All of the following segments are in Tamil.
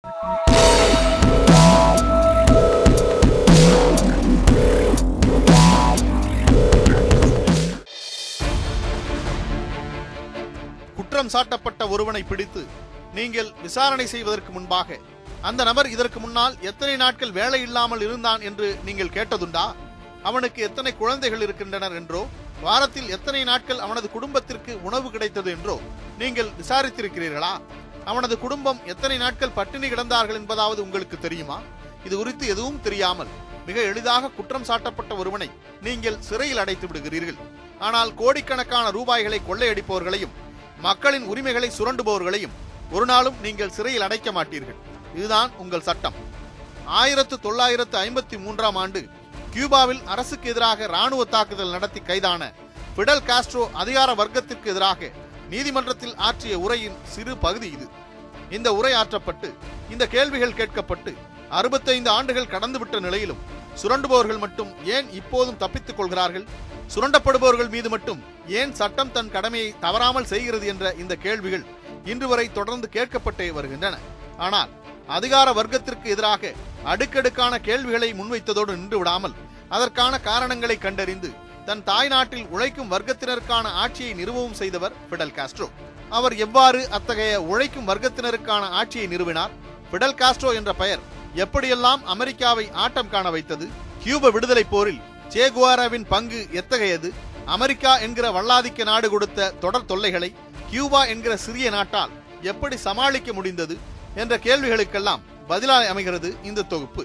குற்றம் சாட்டப்பட்ட ஒருவனை பிடித்து நீங்கள் விசாரணை செய்வதற்கு முன்பாக அந்த நபர் இதற்கு முன்னால் எத்தனை நாட்கள் வேலை இல்லாமல் இருந்தான் என்று நீங்கள் கேட்டதுண்டா அவனுக்கு எத்தனை குழந்தைகள் இருக்கின்றனர் என்றோ வாரத்தில் எத்தனை நாட்கள் அவனது குடும்பத்திற்கு உணவு கிடைத்தது என்றோ நீங்கள் விசாரித்திருக்கிறீர்களா அவனது குடும்பம் எத்தனை நாட்கள் பட்டினி கிடந்தார்கள் என்பதாவது உங்களுக்கு தெரியுமா இது குறித்து எதுவும் தெரியாமல் மிக எளிதாக குற்றம் சாட்டப்பட்ட ஒருவனை நீங்கள் சிறையில் அடைத்து விடுகிறீர்கள் ஆனால் கோடிக்கணக்கான ரூபாய்களை கொள்ளையடிப்பவர்களையும் மக்களின் உரிமைகளை சுரண்டுபவர்களையும் ஒரு நாளும் நீங்கள் சிறையில் அடைக்க மாட்டீர்கள் இதுதான் உங்கள் சட்டம் ஆயிரத்து தொள்ளாயிரத்து ஐம்பத்தி மூன்றாம் ஆண்டு கியூபாவில் அரசுக்கு எதிராக ராணுவ தாக்குதல் நடத்தி கைதான பிடல் காஸ்ட்ரோ அதிகார வர்க்கத்திற்கு எதிராக நீதிமன்றத்தில் ஆற்றிய உரையின் சிறு பகுதி இது இந்த உரை ஆற்றப்பட்டு இந்த கேள்விகள் கேட்கப்பட்டு அறுபத்தைந்து ஆண்டுகள் கடந்துவிட்ட நிலையிலும் சுரண்டுபவர்கள் மட்டும் ஏன் இப்போதும் தப்பித்துக் கொள்கிறார்கள் சுரண்டப்படுபவர்கள் மீது மட்டும் ஏன் சட்டம் தன் கடமையை தவறாமல் செய்கிறது என்ற இந்த கேள்விகள் இன்று வரை தொடர்ந்து கேட்கப்பட்டே வருகின்றன ஆனால் அதிகார வர்க்கத்திற்கு எதிராக அடுக்கடுக்கான கேள்விகளை முன்வைத்ததோடு நின்று விடாமல் அதற்கான காரணங்களை கண்டறிந்து தன் தாய் நாட்டில் உழைக்கும் வர்க்கத்தினருக்கான ஆட்சியை நிறுவவும் செய்தவர் பிடல் காஸ்ட்ரோ அவர் எவ்வாறு அத்தகைய உழைக்கும் வர்க்கத்தினருக்கான ஆட்சியை நிறுவினார் பிடல் காஸ்ட்ரோ என்ற பெயர் எப்படியெல்லாம் அமெரிக்காவை ஆட்டம் காண வைத்தது கியூப விடுதலை போரில் சேகுவாராவின் பங்கு எத்தகையது அமெரிக்கா என்கிற வல்லாதிக்க நாடு கொடுத்த தொடர் தொல்லைகளை கியூபா என்கிற சிறிய நாட்டால் எப்படி சமாளிக்க முடிந்தது என்ற கேள்விகளுக்கெல்லாம் பதிலாய் அமைகிறது இந்த தொகுப்பு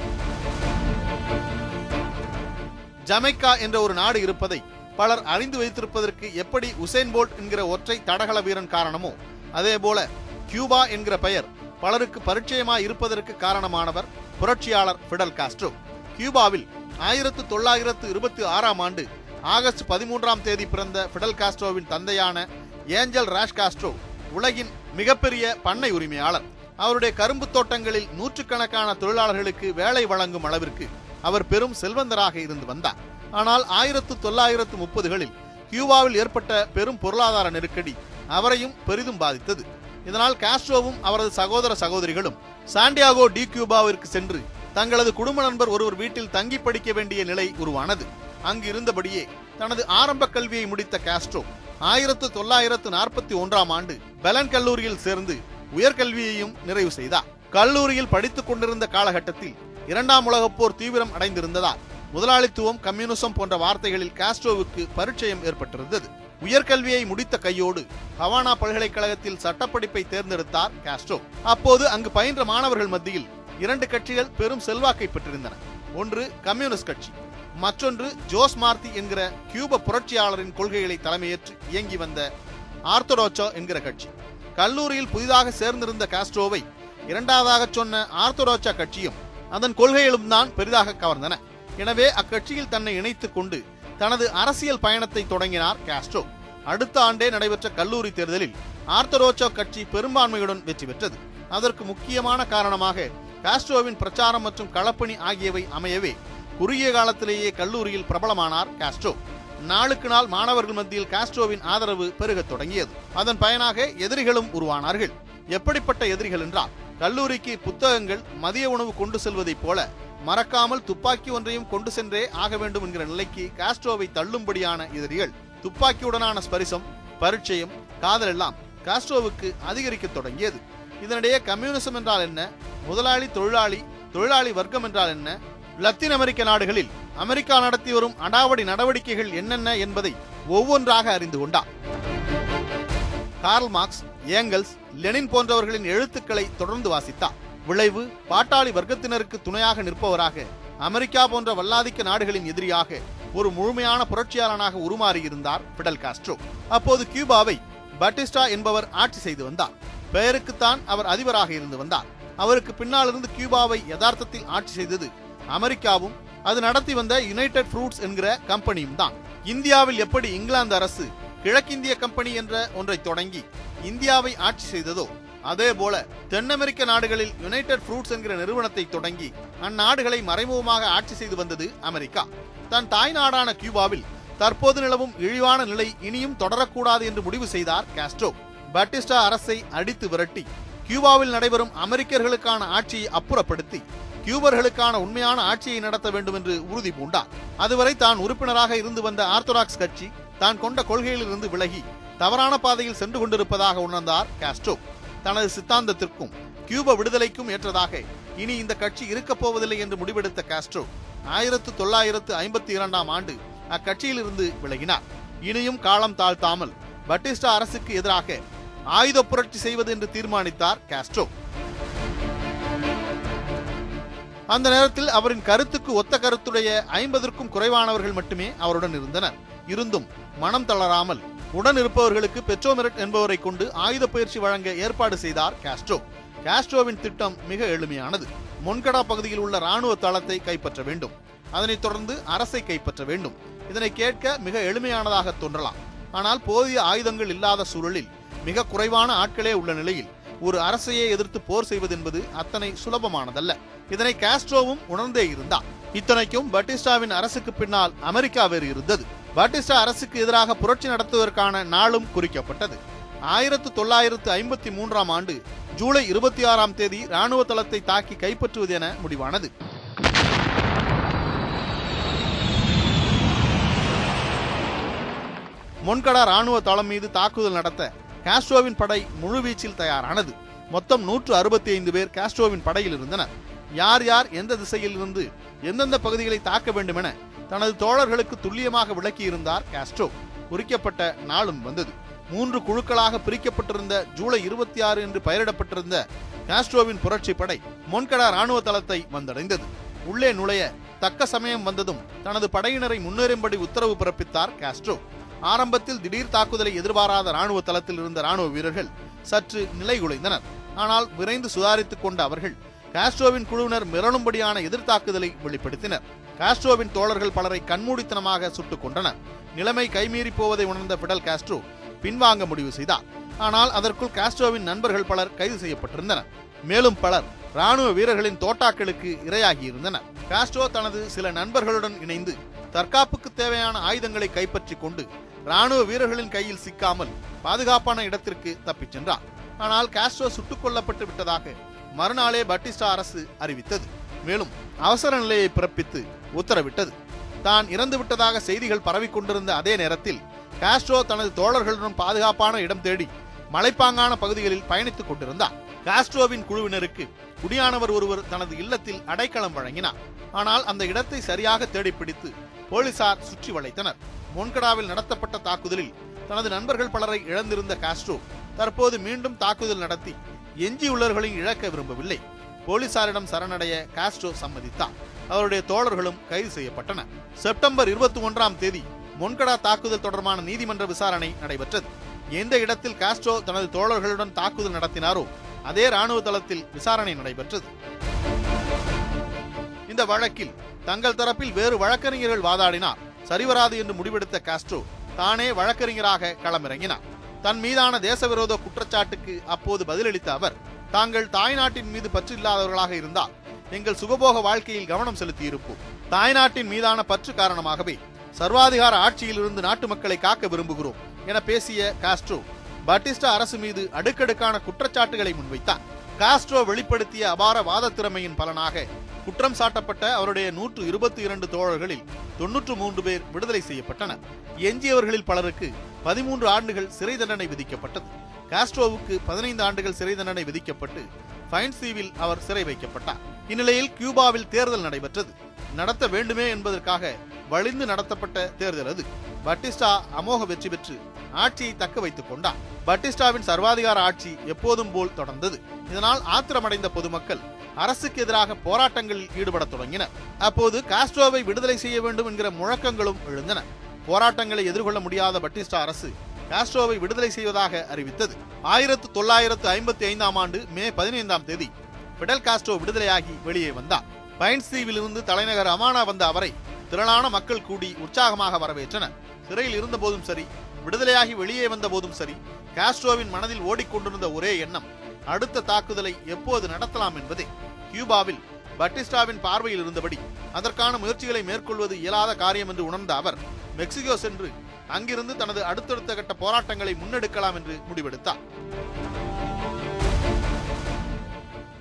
ஜமைக்கா என்ற ஒரு நாடு இருப்பதை பலர் அறிந்து வைத்திருப்பதற்கு எப்படி உசேன் போல்ட் என்கிற ஒற்றை தடகள வீரன் காரணமோ அதே போல கியூபா என்கிற பெயர் பலருக்கு பரிச்சயமாய் இருப்பதற்கு காரணமானவர் புரட்சியாளர் பிடல் காஸ்ட்ரோ கியூபாவில் ஆயிரத்து தொள்ளாயிரத்து இருபத்தி ஆறாம் ஆண்டு ஆகஸ்ட் பதிமூன்றாம் தேதி பிறந்த பிடல் காஸ்ட்ரோவின் தந்தையான ஏஞ்சல் ராஷ் காஸ்ட்ரோ உலகின் மிகப்பெரிய பண்ணை உரிமையாளர் அவருடைய கரும்பு தோட்டங்களில் நூற்றுக்கணக்கான தொழிலாளர்களுக்கு வேலை வழங்கும் அளவிற்கு அவர் பெரும் செல்வந்தராக இருந்து வந்தார் ஆனால் ஆயிரத்து தொள்ளாயிரத்து முப்பதுகளில் கியூபாவில் ஏற்பட்ட பெரும் பொருளாதார நெருக்கடி அவரையும் பெரிதும் பாதித்தது இதனால் காஸ்ட்ரோவும் அவரது சகோதர சகோதரிகளும் சாண்டியாகோ டி கியூபாவிற்கு சென்று தங்களது குடும்ப நண்பர் ஒருவர் வீட்டில் தங்கி படிக்க வேண்டிய நிலை உருவானது அங்கு இருந்தபடியே தனது ஆரம்ப கல்வியை முடித்த காஸ்ட்ரோ ஆயிரத்து தொள்ளாயிரத்து நாற்பத்தி ஒன்றாம் ஆண்டு பெலன் கல்லூரியில் சேர்ந்து உயர்கல்வியையும் நிறைவு செய்தார் கல்லூரியில் படித்துக் கொண்டிருந்த காலகட்டத்தில் இரண்டாம் உலகப் போர் தீவிரம் அடைந்திருந்ததால் முதலாளித்துவம் கம்யூனிசம் போன்ற வார்த்தைகளில் காஸ்ட்ரோவுக்கு பரிச்சயம் ஏற்பட்டிருந்தது உயர்கல்வியை முடித்த கையோடு ஹவானா பல்கலைக்கழகத்தில் சட்டப்படிப்பை தேர்ந்தெடுத்தார் காஸ்ட்ரோ அப்போது அங்கு பயின்ற மாணவர்கள் மத்தியில் இரண்டு கட்சிகள் பெரும் செல்வாக்கை பெற்றிருந்தன ஒன்று கம்யூனிஸ்ட் கட்சி மற்றொன்று ஜோஸ் மார்த்தி என்கிற கியூப புரட்சியாளரின் கொள்கைகளை தலைமையேற்று இயங்கி வந்த ஆர்த்தோடாக்சோ என்கிற கட்சி கல்லூரியில் புதிதாக சேர்ந்திருந்த காஸ்ட்ரோவை இரண்டாவதாக சொன்ன ஆர்த்தோடாக்சா கட்சியும் அதன் கொள்கைகளும் தான் பெரிதாக கவர்ந்தன எனவே அக்கட்சியில் தன்னை இணைத்துக் கொண்டு தனது அரசியல் பயணத்தை தொடங்கினார் காஸ்ட்ரோ அடுத்த ஆண்டே நடைபெற்ற கல்லூரி தேர்தலில் ஆர்த்தரோச்சோ கட்சி பெரும்பான்மையுடன் வெற்றி பெற்றது அதற்கு முக்கியமான காரணமாக காஸ்ட்ரோவின் பிரச்சாரம் மற்றும் களப்பணி ஆகியவை அமையவே குறுகிய காலத்திலேயே கல்லூரியில் பிரபலமானார் காஸ்ட்ரோ நாளுக்கு நாள் மாணவர்கள் மத்தியில் காஸ்ட்ரோவின் ஆதரவு பெருகத் தொடங்கியது அதன் பயனாக எதிரிகளும் உருவானார்கள் எப்படிப்பட்ட எதிரிகள் என்றால் கல்லூரிக்கு புத்தகங்கள் மதிய உணவு கொண்டு செல்வதைப் போல மறக்காமல் துப்பாக்கி ஒன்றையும் கொண்டு சென்றே ஆக வேண்டும் என்கிற நிலைக்கு காஸ்ட்ரோவை தள்ளும்படியான எதிரிகள் துப்பாக்கியுடனான ஸ்பரிசம் பரிச்சயம் காதல் எல்லாம் காஸ்ட்ரோவுக்கு அதிகரிக்க தொடங்கியது இதனிடையே கம்யூனிசம் என்றால் என்ன முதலாளி தொழிலாளி தொழிலாளி வர்க்கம் என்றால் என்ன லத்தீன் அமெரிக்க நாடுகளில் அமெரிக்கா நடத்தி வரும் அடாவடி நடவடிக்கைகள் என்னென்ன என்பதை ஒவ்வொன்றாக அறிந்து கொண்டார் கார்ல் மார்க்ஸ் ஏங்கல்ஸ் லெனின் போன்றவர்களின் எழுத்துக்களை தொடர்ந்து வாசித்தார் விளைவு பாட்டாளி வர்க்கத்தினருக்கு துணையாக நிற்பவராக அமெரிக்கா போன்ற வல்லாதிக்க நாடுகளின் எதிரியாக ஒரு முழுமையான புரட்சியாளனாக உருமாறியிருந்தார் பிடல் காஸ்ட்ரோ அப்போது கியூபாவை பட்டிஸ்டா என்பவர் ஆட்சி செய்து வந்தார் பெயருக்குத்தான் அவர் அதிபராக இருந்து வந்தார் அவருக்கு பின்னால் இருந்து கியூபாவை யதார்த்தத்தில் ஆட்சி செய்தது அமெரிக்காவும் அது நடத்தி வந்த யுனைடெட் ஃப்ரூட்ஸ் என்கிற கம்பெனியும் தான் இந்தியாவில் எப்படி இங்கிலாந்து அரசு கிழக்கிந்திய கம்பெனி என்ற ஒன்றை தொடங்கி இந்தியாவை ஆட்சி செய்ததோ அதே போல தென் அமெரிக்க நாடுகளில் யுனைடெட் ஃப்ரூட்ஸ் என்கிற நிறுவனத்தை தொடங்கி அந்நாடுகளை மறைமுகமாக ஆட்சி செய்து வந்தது அமெரிக்கா தன் தாய் நாடான கியூபாவில் தற்போது நிலவும் இழிவான நிலை இனியும் தொடரக்கூடாது என்று முடிவு செய்தார் காஸ்ட்ரோ பட்டிஸ்டா அரசை அடித்து விரட்டி கியூபாவில் நடைபெறும் அமெரிக்கர்களுக்கான ஆட்சியை அப்புறப்படுத்தி கியூபர்களுக்கான உண்மையான ஆட்சியை நடத்த வேண்டும் என்று உறுதி பூண்டார் அதுவரை தான் உறுப்பினராக இருந்து வந்த ஆர்த்தடாக்ஸ் கட்சி தான் கொண்ட கொள்கையிலிருந்து விலகி தவறான பாதையில் சென்று கொண்டிருப்பதாக உணர்ந்தார் காஸ்ட்ரோ தனது சித்தாந்தத்திற்கும் கியூப விடுதலைக்கும் ஏற்றதாக இனி இந்த கட்சி இருக்கப் போவதில்லை என்று முடிவெடுத்த காஸ்ட்ரோ ஆயிரத்து தொள்ளாயிரத்து ஐம்பத்தி இரண்டாம் ஆண்டு அக்கட்சியிலிருந்து விலகினார் இனியும் காலம் தாழ்த்தாமல் பட்டிஸ்டா அரசுக்கு எதிராக ஆயுத புரட்சி செய்வது என்று தீர்மானித்தார் காஸ்ட்ரோ அந்த நேரத்தில் அவரின் கருத்துக்கு ஒத்த கருத்துடைய ஐம்பதற்கும் குறைவானவர்கள் மட்டுமே அவருடன் இருந்தனர் இருந்தும் மனம் தளராமல் உடன் இருப்பவர்களுக்கு பெட்ரோமெரட் என்பவரை கொண்டு ஆயுத பயிற்சி வழங்க ஏற்பாடு செய்தார் காஸ்ட்ரோ காஸ்ட்ரோவின் திட்டம் மிக எளிமையானது மொன்கடா பகுதியில் உள்ள ராணுவ தளத்தை கைப்பற்ற வேண்டும் அதனைத் தொடர்ந்து அரசை கைப்பற்ற வேண்டும் இதனை கேட்க மிக எளிமையானதாக தோன்றலாம் ஆனால் போதிய ஆயுதங்கள் இல்லாத சூழலில் மிக குறைவான ஆட்களே உள்ள நிலையில் ஒரு அரசையே எதிர்த்து போர் செய்வது என்பது அத்தனை சுலபமானதல்ல இதனை காஸ்ட்ரோவும் உணர்ந்தே இருந்தார் இத்தனைக்கும் பட்டிஸ்டாவின் அரசுக்கு பின்னால் அமெரிக்கா வேறு இருந்தது பாட்டிஸ்டா அரசுக்கு எதிராக புரட்சி நடத்துவதற்கான நாளும் குறிக்கப்பட்டது ஆயிரத்து தொள்ளாயிரத்து ஐம்பத்தி மூன்றாம் ஆண்டு ஜூலை இருபத்தி ஆறாம் தேதி ராணுவ தளத்தை தாக்கி கைப்பற்றுவது என முடிவானது மொன்கடா ராணுவ தளம் மீது தாக்குதல் நடத்த காஸ்ட்ரோவின் படை முழுவீச்சில் தயாரானது மொத்தம் நூற்று அறுபத்தி ஐந்து பேர் காஸ்ட்ரோவின் படையில் இருந்தனர் யார் யார் எந்த திசையில் இருந்து எந்தெந்த பகுதிகளை தாக்க வேண்டும் என தனது தோழர்களுக்கு துல்லியமாக விளக்கியிருந்தார் காஸ்ட்ரோ குறிக்கப்பட்ட நாளும் வந்தது மூன்று குழுக்களாக பிரிக்கப்பட்டிருந்த ஜூலை இருபத்தி ஆறு என்று பெயரிடப்பட்டிருந்த காஸ்ட்ரோவின் புரட்சி படை மொன்கடா ராணுவ தளத்தை வந்தடைந்தது உள்ளே நுழைய தக்க சமயம் வந்ததும் தனது படையினரை முன்னேறும்படி உத்தரவு பிறப்பித்தார் காஸ்ட்ரோ ஆரம்பத்தில் திடீர் தாக்குதலை எதிர்பாராத ராணுவ தளத்தில் இருந்த ராணுவ வீரர்கள் சற்று நிலைகுலைந்தனர் ஆனால் விரைந்து சுதாரித்துக் கொண்ட அவர்கள் காஸ்ட்ரோவின் குழுவினர் மிரளும்படியான எதிர்த்தாக்குதலை வெளிப்படுத்தினர் காஸ்ட்ரோவின் தோழர்கள் பலரை கண்மூடித்தனமாக சுட்டுக் கொண்டனர் நிலைமை கைமீறி போவதை உணர்ந்த பிடல் காஸ்ட்ரோ பின்வாங்க முடிவு செய்தார் ஆனால் அதற்குள் காஸ்ட்ரோவின் நண்பர்கள் பலர் கைது செய்யப்பட்டிருந்தனர் மேலும் பலர் ராணுவ வீரர்களின் தோட்டாக்களுக்கு இரையாகியிருந்தனர் காஸ்ட்ரோ தனது சில நண்பர்களுடன் இணைந்து தற்காப்புக்கு தேவையான ஆயுதங்களை கைப்பற்றிக் கொண்டு ராணுவ வீரர்களின் கையில் சிக்காமல் பாதுகாப்பான இடத்திற்கு தப்பிச் சென்றார் ஆனால் காஸ்ட்ரோ சுட்டுக் கொல்லப்பட்டு விட்டதாக மறுநாளே பட்டிஸ்டா அரசு அறிவித்தது மேலும் அவசர நிலையை பிறப்பித்து உத்தரவிட்டது தான் இறந்து விட்டதாக செய்திகள் பரவிக் கொண்டிருந்த அதே நேரத்தில் காஸ்ட்ரோ தனது தோழர்களுடன் பாதுகாப்பான இடம் தேடி மலைப்பாங்கான பகுதிகளில் பயணித்துக் கொண்டிருந்தார் காஸ்ட்ரோவின் குழுவினருக்கு குடியானவர் ஒருவர் தனது இல்லத்தில் அடைக்கலம் வழங்கினார் ஆனால் அந்த இடத்தை சரியாக தேடிப்பிடித்து போலீசார் சுற்றி வளைத்தனர் மொன்கடாவில் நடத்தப்பட்ட தாக்குதலில் தனது நண்பர்கள் பலரை இழந்திருந்த காஸ்ட்ரோ தற்போது மீண்டும் தாக்குதல் நடத்தி எஞ்சியுள்ளவர்களையும் இழக்க விரும்பவில்லை போலீசாரிடம் சரணடைய காஸ்ட்ரோ சம்மதித்தார் அவருடைய தோழர்களும் கைது செய்யப்பட்டனர் செப்டம்பர் இருபத்தி ஒன்றாம் தேதி மொன்கடா தாக்குதல் தொடர்பான நீதிமன்ற விசாரணை நடைபெற்றது எந்த இடத்தில் காஸ்ட்ரோ தனது தோழர்களுடன் தாக்குதல் நடத்தினாரோ அதே ராணுவ தளத்தில் விசாரணை நடைபெற்றது இந்த வழக்கில் தங்கள் தரப்பில் வேறு வழக்கறிஞர்கள் வாதாடினார் சரிவராது என்று முடிவெடுத்த காஸ்ட்ரோ தானே வழக்கறிஞராக களமிறங்கினார் தன் மீதான தேசவிரோத குற்றச்சாட்டுக்கு அப்போது பதிலளித்த அவர் தாங்கள் தாய்நாட்டின் மீது பற்றில்லாதவர்களாக இருந்தால் எங்கள் சுகபோக வாழ்க்கையில் கவனம் செலுத்தியிருப்போம் தாய்நாட்டின் மீதான பற்று காரணமாகவே சர்வாதிகார ஆட்சியில் இருந்து நாட்டு மக்களை காக்க விரும்புகிறோம் என பேசிய காஸ்ட்ரோ பட்டிஸ்டா அரசு மீது அடுக்கடுக்கான குற்றச்சாட்டுகளை முன்வைத்தார் காஸ்ட்ரோ வெளிப்படுத்திய அபார வாத திறமையின் பலனாக குற்றம் சாட்டப்பட்ட அவருடைய நூற்று இருபத்தி இரண்டு தோழர்களில் தொன்னூற்று மூன்று பேர் விடுதலை செய்யப்பட்டனர் எஞ்சியவர்களில் பலருக்கு பதிமூன்று ஆண்டுகள் சிறை தண்டனை விதிக்கப்பட்டது காஸ்ட்ரோவுக்கு பதினைந்து ஆண்டுகள் சிறை தண்டனை விதிக்கப்பட்டு ஃபைன்ஸ் தீவில் அவர் சிறை வைக்கப்பட்டார் இந்நிலையில் கியூபாவில் தேர்தல் நடைபெற்றது நடத்த வேண்டுமே என்பதற்காக வலிந்து நடத்தப்பட்ட தேர்தல் அது பட்டிஸ்டா அமோக வெற்றி பெற்று ஆட்சியை தக்க வைத்துக் கொண்டார் பட்டிஸ்டாவின் சர்வாதிகார ஆட்சி எப்போதும் போல் தொடர்ந்தது இதனால் ஆத்திரமடைந்த பொதுமக்கள் அரசுக்கு எதிராக போராட்டங்களில் ஈடுபடத் தொடங்கினர் அப்போது காஸ்ட்ரோவை விடுதலை செய்ய வேண்டும் என்கிற முழக்கங்களும் எழுந்தன போராட்டங்களை எதிர்கொள்ள முடியாத பட்டிஸ்டா அரசு காஸ்ட்ரோவை விடுதலை செய்வதாக அறிவித்தது ஆயிரத்து தொள்ளாயிரத்து ஐம்பத்தி ஐந்தாம் ஆண்டு மே பதினைந்தாம் தேதி பிடல் காஸ்ட்ரோ விடுதலையாகி வெளியே வந்தார் பைன்ஸ் தீவிலிருந்து தலைநகர் அமானா வந்த அவரை திரளான மக்கள் கூடி உற்சாகமாக வரவேற்றனர் சிறையில் இருந்த போதும் சரி விடுதலையாகி வெளியே வந்த போதும் சரி காஸ்ட்ரோவின் மனதில் ஓடிக்கொண்டிருந்த ஒரே எண்ணம் அடுத்த தாக்குதலை எப்போது நடத்தலாம் என்பதே கியூபாவில் பட்டிஸ்டாவின் பார்வையில் இருந்தபடி அதற்கான முயற்சிகளை மேற்கொள்வது இயலாத காரியம் என்று உணர்ந்த அவர் மெக்சிகோ சென்று அங்கிருந்து தனது அடுத்தடுத்த கட்ட போராட்டங்களை முன்னெடுக்கலாம் என்று முடிவெடுத்தார்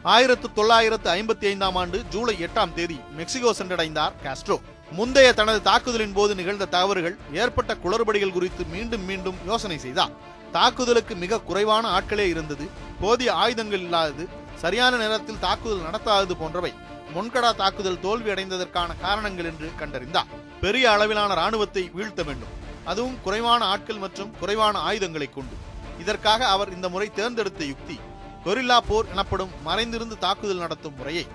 ஆயிரத்து தொள்ளாயிரத்து ஐம்பத்தி ஐந்தாம் ஆண்டு ஜூலை எட்டாம் தேதி மெக்சிகோ சென்றடைந்தார் காஸ்ட்ரோ முந்தைய தனது தாக்குதலின் போது நிகழ்ந்த தவறுகள் ஏற்பட்ட குளறுபடிகள் குறித்து மீண்டும் மீண்டும் யோசனை செய்தார் தாக்குதலுக்கு மிக குறைவான ஆட்களே இருந்தது போதிய ஆயுதங்கள் இல்லாதது சரியான நேரத்தில் தாக்குதல் நடத்தாதது போன்றவை முன்கடா தாக்குதல் தோல்வி அடைந்ததற்கான காரணங்கள் என்று கண்டறிந்தார் பெரிய அளவிலான ராணுவத்தை வீழ்த்த வேண்டும் அதுவும் குறைவான ஆட்கள் மற்றும் குறைவான ஆயுதங்களை கொண்டு இதற்காக அவர் இந்த முறை தேர்ந்தெடுத்த யுக்தி கொரில்லா போர் எனப்படும் மறைந்திருந்து தாக்குதல் நடத்தும் முறையை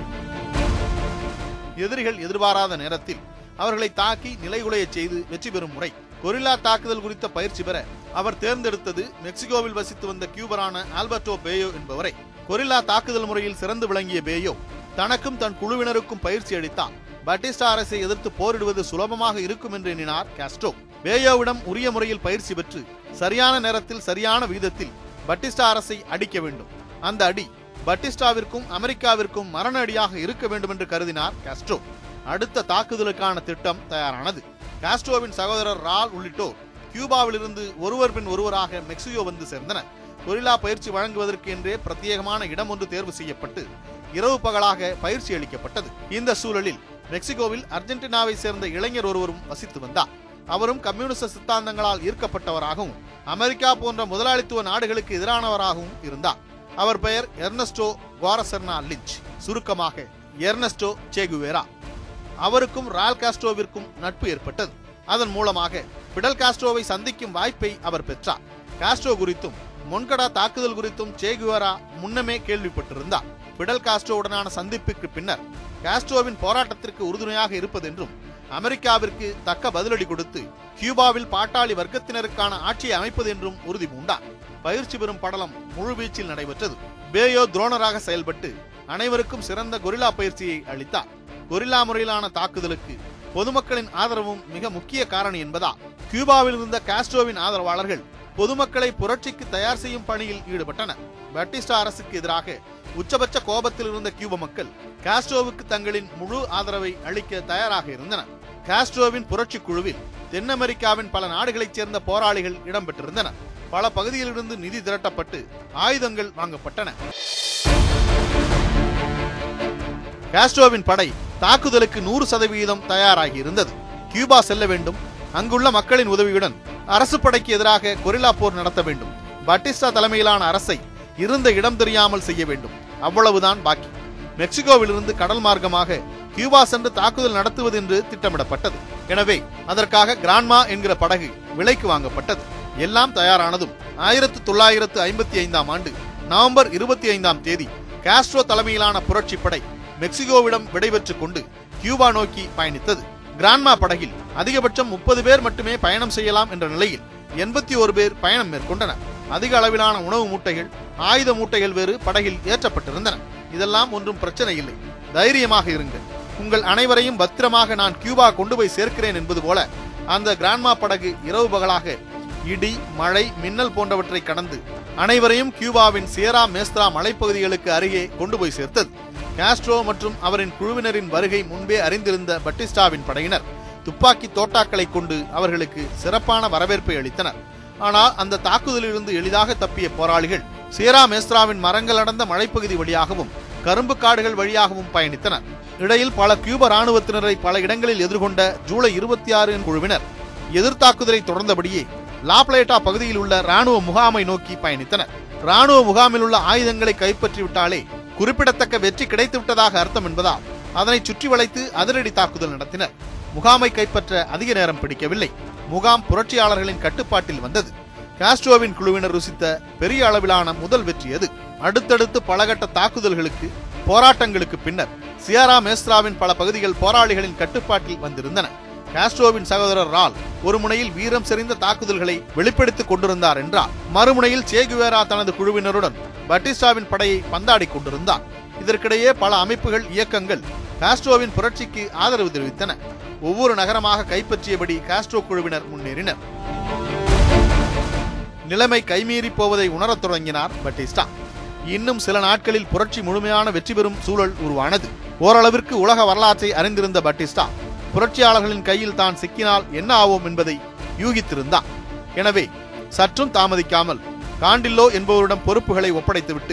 எதிரிகள் எதிர்பாராத நேரத்தில் அவர்களை தாக்கி நிலைகுலையச் செய்து வெற்றி பெறும் முறை கொரில்லா தாக்குதல் குறித்த பயிற்சி பெற அவர் தேர்ந்தெடுத்தது மெக்சிகோவில் வசித்து வந்த கியூபரான ஆல்பர்டோ பேயோ என்பவரை கொரில்லா தாக்குதல் முறையில் சிறந்து விளங்கிய பேயோ தனக்கும் தன் குழுவினருக்கும் பயிற்சி அளித்தார் பட்டிஸ்டா அரசை எதிர்த்து போரிடுவது சுலபமாக இருக்கும் என்று எண்ணினார் காஸ்ட்ரோ பேயோவிடம் உரிய முறையில் பயிற்சி பெற்று சரியான நேரத்தில் சரியான விகிதத்தில் பட்டிஸ்டா அரசை அடிக்க வேண்டும் அந்த அடி பட்டிஸ்டாவிற்கும் அமெரிக்காவிற்கும் மரண அடியாக இருக்க வேண்டும் என்று கருதினார் காஸ்ட்ரோ அடுத்த தாக்குதலுக்கான திட்டம் தயாரானது காஸ்ட்ரோவின் சகோதரர் ரால் உள்ளிட்டோர் கியூபாவிலிருந்து ஒருவர் பின் ஒருவராக மெக்சிகோ வந்து சேர்ந்தனர் கொரில்லா பயிற்சி வழங்குவதற்கு என்றே பிரத்யேகமான இடம் ஒன்று தேர்வு செய்யப்பட்டு இரவு பகலாக பயிற்சி அளிக்கப்பட்டது இந்த சூழலில் மெக்சிகோவில் அர்ஜென்டினாவை சேர்ந்த இளைஞர் ஒருவரும் வசித்து வந்தார் அவரும் கம்யூனிச சித்தாந்தங்களால் ஈர்க்கப்பட்டவராகவும் அமெரிக்கா போன்ற முதலாளித்துவ நாடுகளுக்கு எதிரானவராகவும் இருந்தார் அவர் பெயர் எர்னஸ்டோ குவாரசர்னா லிஞ்ச் சுருக்கமாக எர்னஸ்டோ சேகுவேரா அவருக்கும் ரால் காஸ்ட்ரோவிற்கும் நட்பு ஏற்பட்டது அதன் மூலமாக பிடல் காஸ்ட்ரோவை சந்திக்கும் வாய்ப்பை அவர் பெற்றார் காஸ்ட்ரோ குறித்தும் மொன்கடா தாக்குதல் குறித்தும் சேகுவேரா முன்னமே கேள்விப்பட்டிருந்தார் பிடல் காஸ்ட்ரோவுடனான சந்திப்புக்கு பின்னர் காஸ்ட்ரோவின் போராட்டத்திற்கு உறுதுணையாக இருப்பதென்றும் அமெரிக்காவிற்கு தக்க பதிலடி கொடுத்து கியூபாவில் பாட்டாளி வர்க்கத்தினருக்கான ஆட்சியை அமைப்பது என்றும் உறுதி பூண்டார் பயிற்சி பெறும் படலம் முழுவீச்சில் நடைபெற்றது பேயோ துரோணராக செயல்பட்டு அனைவருக்கும் சிறந்த கொரில்லா பயிற்சியை அளித்தார் கொரில்லா முறையிலான தாக்குதலுக்கு பொதுமக்களின் ஆதரவும் மிக முக்கிய காரணி என்பதால் கியூபாவில் இருந்த காஸ்ட்ரோவின் ஆதரவாளர்கள் பொதுமக்களை புரட்சிக்கு தயார் செய்யும் பணியில் ஈடுபட்டனர் பட்டிஸ்டா அரசுக்கு எதிராக உச்சபட்ச கோபத்தில் இருந்த கியூப மக்கள் காஸ்ட்ரோவுக்கு தங்களின் முழு ஆதரவை அளிக்க தயாராக இருந்தனர் காஸ்ட்ரோவின் புரட்சி குழுவில் தென் அமெரிக்காவின் பல நாடுகளைச் சேர்ந்த போராளிகள் இடம்பெற்றிருந்தனர் பல பகுதிகளிலிருந்து நிதி திரட்டப்பட்டு ஆயுதங்கள் வாங்கப்பட்டன காஸ்ட்ரோவின் படை தாக்குதலுக்கு நூறு சதவிகிதம் தயாராகி இருந்தது கியூபா செல்ல வேண்டும் அங்குள்ள மக்களின் உதவியுடன் அரசு படைக்கு எதிராக கொரில்லா போர் நடத்த வேண்டும் பட்டிஸ்டா தலைமையிலான அரசை இருந்த இடம் தெரியாமல் செய்ய வேண்டும் அவ்வளவுதான் பாக்கி மெக்சிகோவிலிருந்து கடல் மார்க்கமாக கியூபா சென்று தாக்குதல் நடத்துவது என்று திட்டமிடப்பட்டது எனவே அதற்காக கிராண்ட்மா என்கிற படகு விலைக்கு வாங்கப்பட்டது எல்லாம் தயாரானதும் ஆயிரத்து தொள்ளாயிரத்து ஐம்பத்தி ஐந்தாம் ஆண்டு நவம்பர் இருபத்தி ஐந்தாம் தேதி காஸ்ட்ரோ தலைமையிலான புரட்சி படை மெக்சிகோவிடம் விடைபெற்றுக் கொண்டு கியூபா நோக்கி பயணித்தது கிராண்ட்மா படகில் அதிகபட்சம் முப்பது பேர் மட்டுமே பயணம் செய்யலாம் என்ற நிலையில் எண்பத்தி ஒரு பேர் பயணம் மேற்கொண்டனர் அதிக அளவிலான உணவு மூட்டைகள் ஆயுத மூட்டைகள் வேறு படகில் ஏற்றப்பட்டிருந்தன இதெல்லாம் ஒன்றும் பிரச்சனை இல்லை தைரியமாக இருங்கள் உங்கள் அனைவரையும் பத்திரமாக நான் கியூபா கொண்டு போய் சேர்க்கிறேன் என்பது போல அந்த கிராண்ட்மா படகு இரவு பகலாக இடி மழை மின்னல் போன்றவற்றை கடந்து அனைவரையும் கியூபாவின் சியரா மேஸ்திரா மலைப்பகுதிகளுக்கு அருகே கொண்டு போய் சேர்த்தது காஸ்ட்ரோ மற்றும் அவரின் குழுவினரின் வருகை முன்பே அறிந்திருந்த பட்டிஸ்டாவின் படையினர் துப்பாக்கி தோட்டாக்களை கொண்டு அவர்களுக்கு சிறப்பான வரவேற்பை அளித்தனர் ஆனால் அந்த தாக்குதலிலிருந்து எளிதாக தப்பிய போராளிகள் சியரா மேஸ்திராவின் மரங்கள் அடர்ந்த மலைப்பகுதி வழியாகவும் கரும்பு காடுகள் வழியாகவும் பயணித்தனர் இடையில் பல கியூப ராணுவத்தினரை பல இடங்களில் எதிர்கொண்ட ஜூலை இருபத்தி ஆறு குழுவினர் எதிர்த்தாக்குதலை தொடர்ந்தபடியே லாப்லேட்டா பகுதியில் உள்ள ராணுவ முகாமை நோக்கி பயணித்தனர் ராணுவ முகாமில் உள்ள ஆயுதங்களை கைப்பற்றிவிட்டாலே குறிப்பிடத்தக்க வெற்றி கிடைத்து விட்டதாக அர்த்தம் என்பதால் அதனை சுற்றி வளைத்து அதிரடி தாக்குதல் நடத்தினர் முகாமை கைப்பற்ற அதிக நேரம் பிடிக்கவில்லை முகாம் புரட்சியாளர்களின் கட்டுப்பாட்டில் வந்தது காஸ்ட்ரோவின் குழுவினர் ருசித்த பெரிய அளவிலான முதல் வெற்றி அது அடுத்தடுத்து பலகட்ட தாக்குதல்களுக்கு போராட்டங்களுக்கு பின்னர் சியாரா மேஸ்திராவின் பல பகுதிகள் போராளிகளின் கட்டுப்பாட்டில் வந்திருந்தன காஸ்ட்ரோவின் சகோதரர் ரால் ஒரு முனையில் வீரம் செறிந்த தாக்குதல்களை வெளிப்படுத்திக் கொண்டிருந்தார் என்றார் மறுமுனையில் சேகுவேரா தனது குழுவினருடன் பட்டிஸ்டாவின் படையை பந்தாடிக் கொண்டிருந்தார் இதற்கிடையே பல அமைப்புகள் இயக்கங்கள் காஸ்ட்ரோவின் புரட்சிக்கு ஆதரவு தெரிவித்தன ஒவ்வொரு நகரமாக கைப்பற்றியபடி காஸ்ட்ரோ குழுவினர் முன்னேறினர் நிலைமை கைமீறி போவதை உணரத் தொடங்கினார் பட்டிஸ்டா இன்னும் சில நாட்களில் புரட்சி முழுமையான வெற்றி பெறும் சூழல் உருவானது ஓரளவிற்கு உலக வரலாற்றை அறிந்திருந்த பட்டிஸ்டா புரட்சியாளர்களின் கையில் தான் சிக்கினால் என்ன ஆவோம் என்பதை யூகித்திருந்தார் எனவே சற்றும் தாமதிக்காமல் காண்டில்லோ என்பவரிடம் பொறுப்புகளை ஒப்படைத்துவிட்டு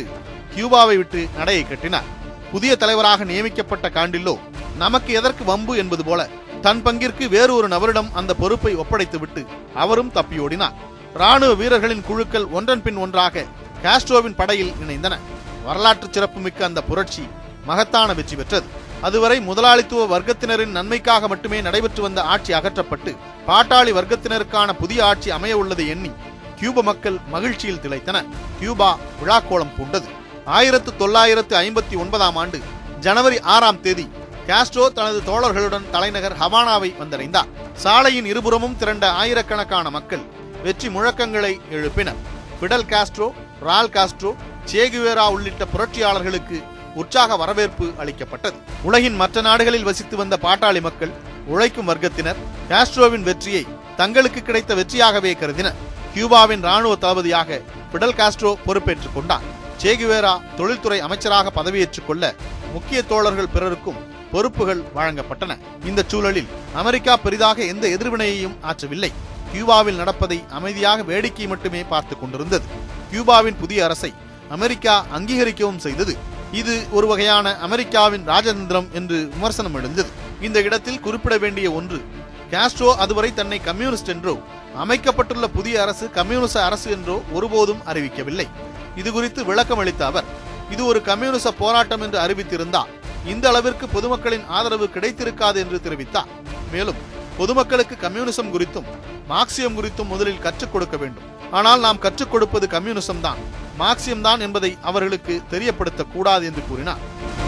கியூபாவை விட்டு நடையை கட்டினார் புதிய தலைவராக நியமிக்கப்பட்ட காண்டில்லோ நமக்கு எதற்கு வம்பு என்பது போல தன் பங்கிற்கு வேறு ஒரு நபரிடம் அந்த பொறுப்பை ஒப்படைத்துவிட்டு அவரும் தப்பியோடினார் ராணுவ வீரர்களின் குழுக்கள் ஒன்றன் பின் ஒன்றாக காஸ்ட்ரோவின் படையில் இணைந்தன வரலாற்று சிறப்புமிக்க அந்த புரட்சி மகத்தான வெற்றி பெற்றது அதுவரை முதலாளித்துவ வர்க்கத்தினரின் நன்மைக்காக மட்டுமே நடைபெற்று வந்த ஆட்சி அகற்றப்பட்டு பாட்டாளி வர்க்கத்தினருக்கான புதிய ஆட்சி அமைய உள்ளதை எண்ணி கியூப மக்கள் மகிழ்ச்சியில் திளைத்தனர் கியூபா விழாக்கோலம் பூண்டது ஆயிரத்து தொள்ளாயிரத்து ஐம்பத்தி ஒன்பதாம் ஆண்டு ஜனவரி ஆறாம் தேதி காஸ்ட்ரோ தனது தோழர்களுடன் தலைநகர் ஹவானாவை வந்தடைந்தார் சாலையின் இருபுறமும் திரண்ட ஆயிரக்கணக்கான மக்கள் வெற்றி முழக்கங்களை எழுப்பினர் Fidel Castro Raul Castro Che Guevara உள்ளிட்ட புரட்சியாளர்களுக்கு உற்சாக வரவேற்பு அளிக்கப்பட்டது உலகின் மற்ற நாடுகளில் வசித்து வந்த பாட்டாளி மக்கள் உழைக்கும் வர்க்கத்தினர் காஸ்ட்ரோவின் வெற்றியை தங்களுக்கு கிடைத்த வெற்றியாகவே கருதினர் கியூபாவின் ராணுவ தளபதியாக பிடல் காஸ்ட்ரோ பொறுப்பேற்றுக் கொண்டார் சேகுவேரா தொழில்துறை அமைச்சராக பதவியேற்றுக் கொள்ள முக்கிய தோழர்கள் பிறருக்கும் பொறுப்புகள் வழங்கப்பட்டன இந்த சூழலில் அமெரிக்கா பெரிதாக எந்த எதிர்வினையையும் ஆற்றவில்லை கியூபாவில் நடப்பதை அமைதியாக வேடிக்கை மட்டுமே பார்த்து கொண்டிருந்தது கியூபாவின் புதிய அரசை அமெரிக்கா அங்கீகரிக்கவும் செய்தது இது ஒரு வகையான அமெரிக்காவின் ராஜதந்திரம் என்று விமர்சனம் எழுந்தது இந்த இடத்தில் குறிப்பிட வேண்டிய ஒன்று காஸ்ட்ரோ அதுவரை தன்னை கம்யூனிஸ்ட் என்றோ அமைக்கப்பட்டுள்ள புதிய அரசு கம்யூனிச அரசு என்றோ ஒருபோதும் அறிவிக்கவில்லை இது குறித்து விளக்கம் அளித்த அவர் இது ஒரு கம்யூனிச போராட்டம் என்று அறிவித்திருந்தால் இந்த அளவிற்கு பொதுமக்களின் ஆதரவு கிடைத்திருக்காது என்று தெரிவித்தார் மேலும் பொதுமக்களுக்கு கம்யூனிசம் குறித்தும் மார்க்சியம் குறித்தும் முதலில் கற்றுக் கொடுக்க வேண்டும் ஆனால் நாம் கற்றுக் கொடுப்பது கம்யூனிசம் தான் மார்க்சியம் தான் என்பதை அவர்களுக்கு தெரியப்படுத்தக் கூடாது என்று கூறினார்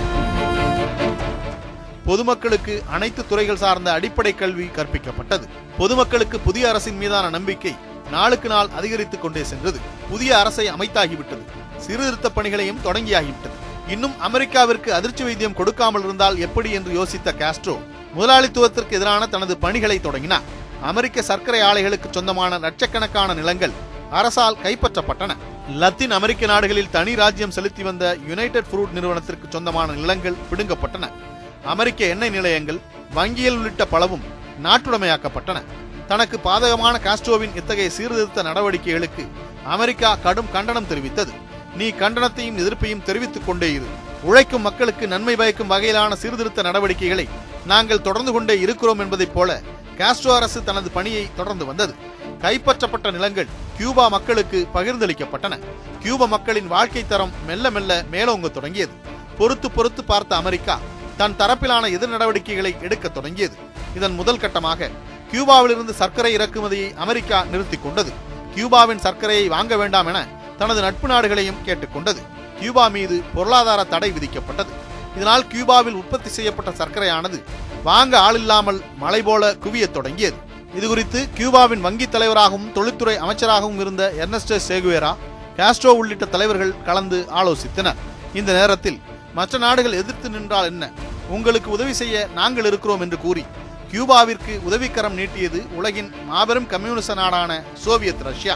பொதுமக்களுக்கு அனைத்து துறைகள் சார்ந்த அடிப்படை கல்வி கற்பிக்கப்பட்டது பொதுமக்களுக்கு புதிய அரசின் மீதான நம்பிக்கை நாளுக்கு நாள் அதிகரித்துக் கொண்டே சென்றது புதிய அரசை அமைத்தாகிவிட்டது சீர்திருத்த பணிகளையும் தொடங்கியாகிவிட்டது இன்னும் அமெரிக்காவிற்கு அதிர்ச்சி வைத்தியம் கொடுக்காமல் இருந்தால் எப்படி என்று யோசித்த காஸ்ட்ரோ முதலாளித்துவத்திற்கு எதிரான தனது பணிகளை தொடங்கினார் அமெரிக்க சர்க்கரை ஆலைகளுக்கு சொந்தமான லட்சக்கணக்கான நிலங்கள் அரசால் கைப்பற்றப்பட்டன லத்தீன் அமெரிக்க நாடுகளில் தனி ராஜ்யம் செலுத்தி வந்த யுனைடெட் ஃப்ரூட் நிறுவனத்திற்கு சொந்தமான நிலங்கள் பிடுங்கப்பட்டன அமெரிக்க எண்ணெய் நிலையங்கள் வங்கியல் உள்ளிட்ட பலவும் நாட்டுடைமையாக்கப்பட்டன தனக்கு பாதகமான காஸ்ட்ரோவின் இத்தகைய சீர்திருத்த நடவடிக்கைகளுக்கு அமெரிக்கா கடும் கண்டனம் தெரிவித்தது நீ கண்டனத்தையும் எதிர்ப்பையும் தெரிவித்துக் கொண்டே இரு உழைக்கும் மக்களுக்கு நன்மை பயக்கும் வகையிலான சீர்திருத்த நடவடிக்கைகளை நாங்கள் தொடர்ந்து கொண்டே இருக்கிறோம் என்பதைப் போல காஸ்ட்ரோ அரசு தனது பணியை தொடர்ந்து வந்தது கைப்பற்றப்பட்ட நிலங்கள் கியூபா மக்களுக்கு பகிர்ந்தளிக்கப்பட்டன கியூபா மக்களின் வாழ்க்கை தரம் மெல்ல மெல்ல மேலோங்க தொடங்கியது பொறுத்து பொறுத்து பார்த்த அமெரிக்கா தன் தரப்பிலான எதிர் நடவடிக்கைகளை எடுக்க தொடங்கியது இதன் முதல் கட்டமாக கியூபாவிலிருந்து சர்க்கரை இறக்குமதியை அமெரிக்கா நிறுத்திக் கொண்டது கியூபாவின் சர்க்கரையை வாங்க வேண்டாம் என தனது நட்பு நாடுகளையும் கேட்டுக்கொண்டது கியூபா மீது பொருளாதார தடை விதிக்கப்பட்டது இதனால் கியூபாவில் உற்பத்தி செய்யப்பட்ட சர்க்கரையானது வாங்க ஆளில்லாமல் மலை போல குவியத் தொடங்கியது இது குறித்து கியூபாவின் வங்கி தலைவராகவும் தொழில்துறை அமைச்சராகவும் இருந்த எர்னஸ்டோ சேகுவேரா காஸ்ட்ரோ உள்ளிட்ட தலைவர்கள் கலந்து ஆலோசித்தனர் இந்த நேரத்தில் மற்ற நாடுகள் எதிர்த்து நின்றால் என்ன உங்களுக்கு உதவி செய்ய நாங்கள் இருக்கிறோம் என்று கூறி கியூபாவிற்கு உதவிக்கரம் நீட்டியது உலகின் மாபெரும் கம்யூனிச நாடான சோவியத் ரஷ்யா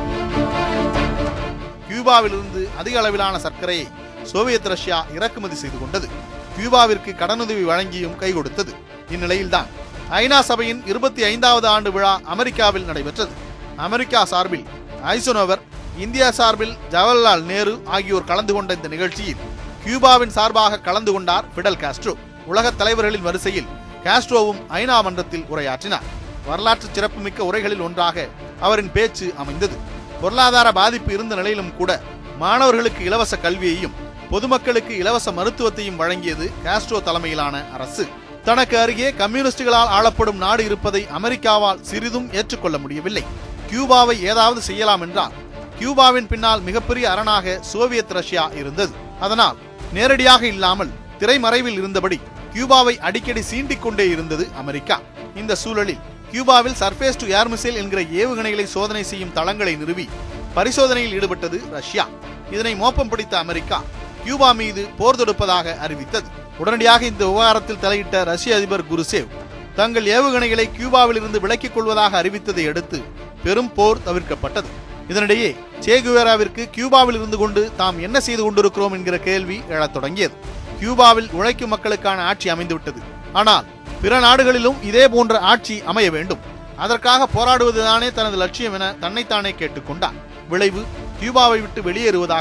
கியூபாவிலிருந்து அதிக அளவிலான சர்க்கரையை சோவியத் ரஷ்யா இறக்குமதி செய்து கொண்டது கியூபாவிற்கு கடனுதவி வழங்கியும் கை கொடுத்தது இந்நிலையில்தான் ஐநா சபையின் இருபத்தி ஐந்தாவது ஆண்டு விழா அமெரிக்காவில் நடைபெற்றது அமெரிக்கா சார்பில் ஐசோனோவர் இந்தியா சார்பில் ஜவஹர்லால் நேரு ஆகியோர் கலந்து கொண்ட இந்த நிகழ்ச்சியில் கியூபாவின் சார்பாக கலந்து கொண்டார் பிடல் காஸ்ட்ரோ உலக தலைவர்களின் வரிசையில் காஸ்ட்ரோவும் ஐநா மன்றத்தில் உரையாற்றினார் வரலாற்று சிறப்புமிக்க உரைகளில் ஒன்றாக அவரின் பேச்சு அமைந்தது பொருளாதார பாதிப்பு இருந்த நிலையிலும் கூட மாணவர்களுக்கு இலவச கல்வியையும் பொதுமக்களுக்கு இலவச மருத்துவத்தையும் வழங்கியது காஸ்ட்ரோ தலைமையிலான அரசு தனக்கு அருகே கம்யூனிஸ்டுகளால் ஆளப்படும் நாடு இருப்பதை அமெரிக்காவால் சிறிதும் ஏற்றுக்கொள்ள முடியவில்லை கியூபாவை ஏதாவது செய்யலாம் என்றால் கியூபாவின் பின்னால் மிகப்பெரிய அரணாக சோவியத் ரஷ்யா இருந்தது அதனால் நேரடியாக இல்லாமல் திரைமறைவில் இருந்தபடி கியூபாவை அடிக்கடி சீண்டிக் கொண்டே இருந்தது அமெரிக்கா இந்த சூழலில் கியூபாவில் சர்ஃபேஸ் டு ஏர் மிசைல் என்கிற ஏவுகணைகளை சோதனை செய்யும் தளங்களை நிறுவி பரிசோதனையில் ஈடுபட்டது ரஷ்யா இதனை மோப்பம் பிடித்த அமெரிக்கா கியூபா மீது போர் தொடுப்பதாக அறிவித்தது உடனடியாக இந்த விவகாரத்தில் தலையிட்ட ரஷ்ய அதிபர் குருசேவ் தங்கள் ஏவுகணைகளை கியூபாவில் இருந்து விலக்கிக் கொள்வதாக அறிவித்ததை அடுத்து பெரும் போர் தவிர்க்கப்பட்டது இதனிடையே சேகுவேராவிற்கு கியூபாவில் இருந்து கொண்டு தாம் என்ன செய்து கொண்டிருக்கிறோம் என்கிற கேள்வி எழத் தொடங்கியது கியூபாவில் உழைக்கும் மக்களுக்கான ஆட்சி அமைந்துவிட்டது ஆனால் பிற நாடுகளிலும் இதே போன்ற ஆட்சி அமைய வேண்டும் அதற்காக போராடுவதுதானே தனது லட்சியம் என தன்னைத்தானே கேட்டுக்கொண்டார் விளைவு கியூபாவை விட்டு வெளியேறுவதாக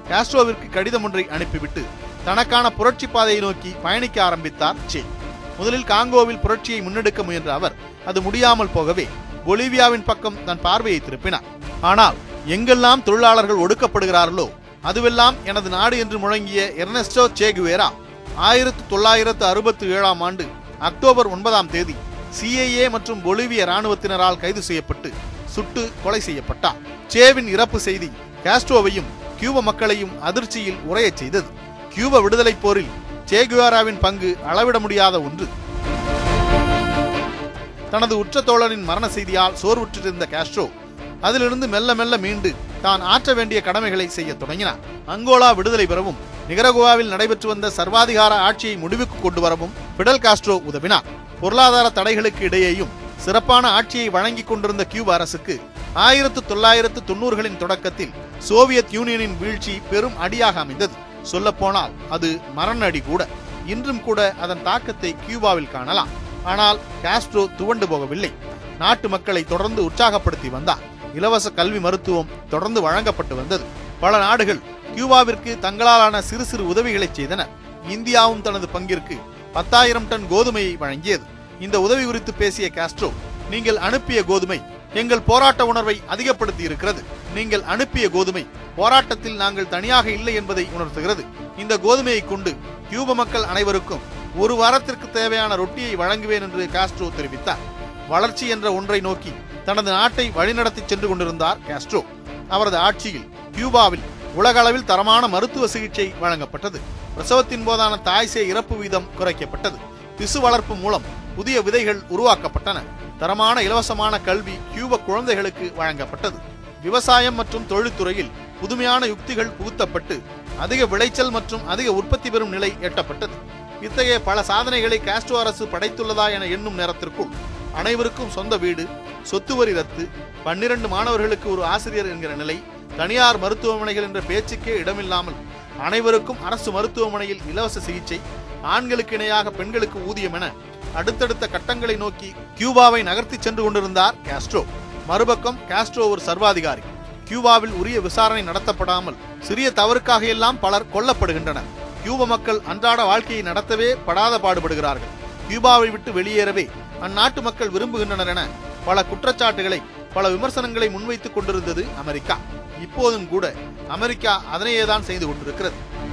காஸ்ட்ரோவிற்கு கடிதம் ஒன்றை அனுப்பிவிட்டு தனக்கான புரட்சி பாதையை நோக்கி பயணிக்க ஆரம்பித்தார் சே முதலில் காங்கோவில் புரட்சியை முன்னெடுக்க முயன்ற அவர் அது முடியாமல் போகவே பொலிவியாவின் பக்கம் தன் பார்வையை திருப்பினார் ஆனால் எங்கெல்லாம் தொழிலாளர்கள் ஒடுக்கப்படுகிறார்களோ அதுவெல்லாம் எனது நாடு என்று முழங்கிய எர்னெஸ்டோ சேகுவேரா ஆயிரத்து தொள்ளாயிரத்து அறுபத்தி ஏழாம் ஆண்டு அக்டோபர் ஒன்பதாம் தேதி சிஐஏ மற்றும் பொலிவிய ராணுவத்தினரால் கைது செய்யப்பட்டு சுட்டு கொலை செய்யப்பட்டார் சேவின் இறப்பு செய்தி காஸ்ட்ரோவையும் கியூப மக்களையும் அதிர்ச்சியில் உரையச் செய்தது கியூப விடுதலைப் போரில் சேகுவேராவின் பங்கு அளவிட முடியாத ஒன்று தனது உற்ற தோழனின் மரண செய்தியால் சோர்வுற்றிருந்த காஸ்ட்ரோ அதிலிருந்து மெல்ல மெல்ல மீண்டு தான் ஆற்ற வேண்டிய கடமைகளை செய்ய தொடங்கினார் அங்கோலா விடுதலை பெறவும் நிகரகுவாவில் நடைபெற்று வந்த சர்வாதிகார ஆட்சியை முடிவுக்கு கொண்டு வரவும் பிடல் காஸ்ட்ரோ உதவினார் பொருளாதார தடைகளுக்கு இடையேயும் சிறப்பான ஆட்சியை வழங்கிக் கொண்டிருந்த கியூப அரசுக்கு ஆயிரத்து தொள்ளாயிரத்து தொண்ணூறுகளின் தொடக்கத்தில் சோவியத் யூனியனின் வீழ்ச்சி பெரும் அடியாக அமைந்தது சொல்லப்போனால் அது மரண அடி கூட இன்றும் கூட அதன் தாக்கத்தை கியூபாவில் காணலாம் ஆனால் காஸ்ட்ரோ துவண்டு போகவில்லை நாட்டு மக்களை தொடர்ந்து உற்சாகப்படுத்தி வந்தார் இலவச கல்வி மருத்துவம் தொடர்ந்து வழங்கப்பட்டு வந்தது பல நாடுகள் கியூபாவிற்கு தங்களாலான சிறு சிறு உதவிகளை செய்தன இந்தியாவும் தனது பங்கிற்கு பத்தாயிரம் டன் கோதுமையை வழங்கியது இந்த உதவி குறித்து பேசிய காஸ்ட்ரோ நீங்கள் அனுப்பிய கோதுமை எங்கள் போராட்ட உணர்வை அதிகப்படுத்தி இருக்கிறது நீங்கள் அனுப்பிய கோதுமை போராட்டத்தில் நாங்கள் தனியாக இல்லை என்பதை உணர்த்துகிறது இந்த கோதுமையை கொண்டு கியூப மக்கள் அனைவருக்கும் ஒரு வாரத்திற்கு தேவையான ரொட்டியை வழங்குவேன் என்று காஸ்ட்ரோ தெரிவித்தார் வளர்ச்சி என்ற ஒன்றை நோக்கி தனது நாட்டை வழிநடத்தி சென்று கொண்டிருந்தார் காஸ்ட்ரோ அவரது ஆட்சியில் கியூபாவில் உலக அளவில் தரமான மருத்துவ சிகிச்சை வழங்கப்பட்டது பிரசவத்தின் போதான தாய்சே இறப்பு வீதம் குறைக்கப்பட்டது திசு வளர்ப்பு மூலம் புதிய விதைகள் உருவாக்கப்பட்டன தரமான இலவசமான கல்வி கியூப குழந்தைகளுக்கு வழங்கப்பட்டது விவசாயம் மற்றும் தொழில்துறையில் புதுமையான யுக்திகள் புகுத்தப்பட்டு அதிக விளைச்சல் மற்றும் அதிக உற்பத்தி பெறும் நிலை எட்டப்பட்டது இத்தகைய பல சாதனைகளை காஸ்ட்ரோ அரசு படைத்துள்ளதா என எண்ணும் நேரத்திற்குள் அனைவருக்கும் சொந்த வீடு சொத்து வரி ரத்து பன்னிரண்டு மாணவர்களுக்கு ஒரு ஆசிரியர் என்கிற நிலை தனியார் மருத்துவமனைகள் என்ற பேச்சுக்கே இடமில்லாமல் அனைவருக்கும் அரசு மருத்துவமனையில் இலவச சிகிச்சை ஆண்களுக்கு இணையாக பெண்களுக்கு ஊதியம் என அடுத்தடுத்த கட்டங்களை நோக்கி கியூபாவை நகர்த்தி சென்று கொண்டிருந்தார் காஸ்ட்ரோ மறுபக்கம் காஸ்ட்ரோ ஒரு சர்வாதிகாரி கியூபாவில் உரிய விசாரணை நடத்தப்படாமல் சிறிய தவறுக்காக எல்லாம் பலர் கொல்லப்படுகின்றனர் கியூப மக்கள் அன்றாட வாழ்க்கையை நடத்தவே படாத பாடுபடுகிறார்கள் கியூபாவை விட்டு வெளியேறவே அந்நாட்டு மக்கள் விரும்புகின்றனர் என பல குற்றச்சாட்டுகளை பல விமர்சனங்களை முன்வைத்துக் கொண்டிருந்தது அமெரிக்கா இப்போதும் கூட அமெரிக்கா அதனையே தான் செய்து கொண்டிருக்கிறது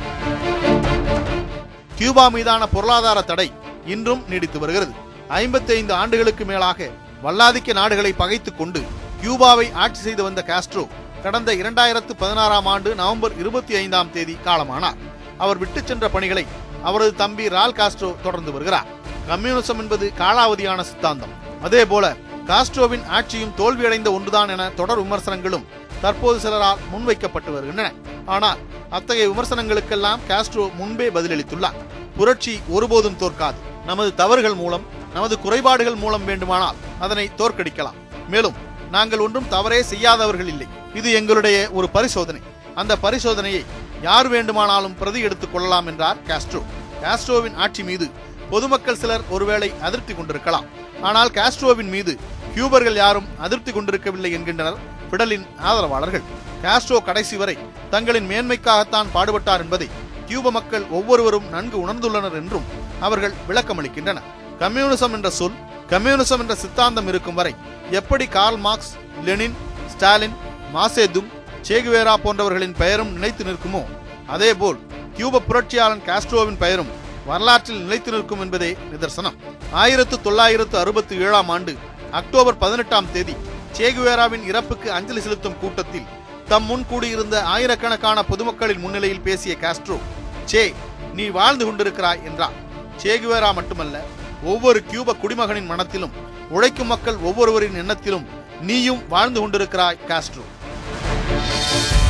கியூபா மீதான பொருளாதார தடை இன்றும் நீடித்து வருகிறது ஐம்பத்தி ஐந்து ஆண்டுகளுக்கு மேலாக வல்லாதிக்க நாடுகளை பகைத்துக் கொண்டு கியூபாவை ஆட்சி செய்து வந்த காஸ்ட்ரோ கடந்த இரண்டாயிரத்து பதினாறாம் ஆண்டு நவம்பர் இருபத்தி ஐந்தாம் தேதி காலமானார் அவர் விட்டுச் சென்ற பணிகளை அவரது தம்பி ரால் காஸ்ட்ரோ தொடர்ந்து வருகிறார் கம்யூனிசம் என்பது காலாவதியான சித்தாந்தம் அதே போல காஸ்ட்ரோவின் ஆட்சியும் தோல்வியடைந்த ஒன்றுதான் என தொடர் விமர்சனங்களும் தற்போது சிலரால் முன்வைக்கப்பட்டு வருகின்றன ஆனால் அத்தகைய விமர்சனங்களுக்கெல்லாம் காஸ்ட்ரோ முன்பே பதிலளித்துள்ளார் புரட்சி ஒருபோதும் தோற்காது நமது தவறுகள் மூலம் நமது குறைபாடுகள் மூலம் வேண்டுமானால் அதனை தோற்கடிக்கலாம் மேலும் நாங்கள் ஒன்றும் தவறே செய்யாதவர்கள் இல்லை இது எங்களுடைய ஒரு பரிசோதனை அந்த பரிசோதனையை யார் வேண்டுமானாலும் பிரதி எடுத்துக் கொள்ளலாம் என்றார் காஸ்ட்ரோ காஸ்ட்ரோவின் ஆட்சி மீது பொதுமக்கள் சிலர் ஒருவேளை அதிருப்தி கொண்டிருக்கலாம் ஆனால் காஸ்ட்ரோவின் மீது கியூபர்கள் யாரும் அதிருப்தி கொண்டிருக்கவில்லை என்கின்றனர் பிடலின் ஆதரவாளர்கள் காஸ்ட்ரோ கடைசி வரை தங்களின் மேன்மைக்காகத்தான் பாடுபட்டார் என்பதை கியூப மக்கள் ஒவ்வொருவரும் நன்கு உணர்ந்துள்ளனர் என்றும் அவர்கள் விளக்கமளிக்கின்றனர் கம்யூனிசம் என்ற சொல் கம்யூனிசம் என்ற சித்தாந்தம் இருக்கும் வரை எப்படி Karl Marx Lenin Stalin Mao Tse Tung Che Guevara போன்றவர்களின் பெயரும் நிலைத்து நிற்குமோ அதேபோல் கியூப புரட்சியாளன் காஸ்ட்ரோவின் பெயரும் வரலாற்றில் நிலைத்து நிற்கும் என்பதே நிதர்சனம் ஆயிரத்து தொள்ளாயிரத்து அறுபத்தி ஏழாம் ஆண்டு அக்டோபர் பதினெட்டாம் தேதி சேகுவேராவின் இறப்புக்கு அஞ்சலி செலுத்தும் கூட்டத்தில் தம் முன் கூடியிருந்த ஆயிரக்கணக்கான பொதுமக்களின் முன்னிலையில் பேசிய காஸ்ட்ரோ சே நீ வாழ்ந்து கொண்டிருக்கிறாய் என்றார் சேகுவேரா மட்டுமல்ல ஒவ்வொரு கியூப குடிமகனின் மனத்திலும் உழைக்கும் மக்கள் ஒவ்வொருவரின் எண்ணத்திலும் நீயும் வாழ்ந்து கொண்டிருக்கிறாய் காஸ்ட்ரோ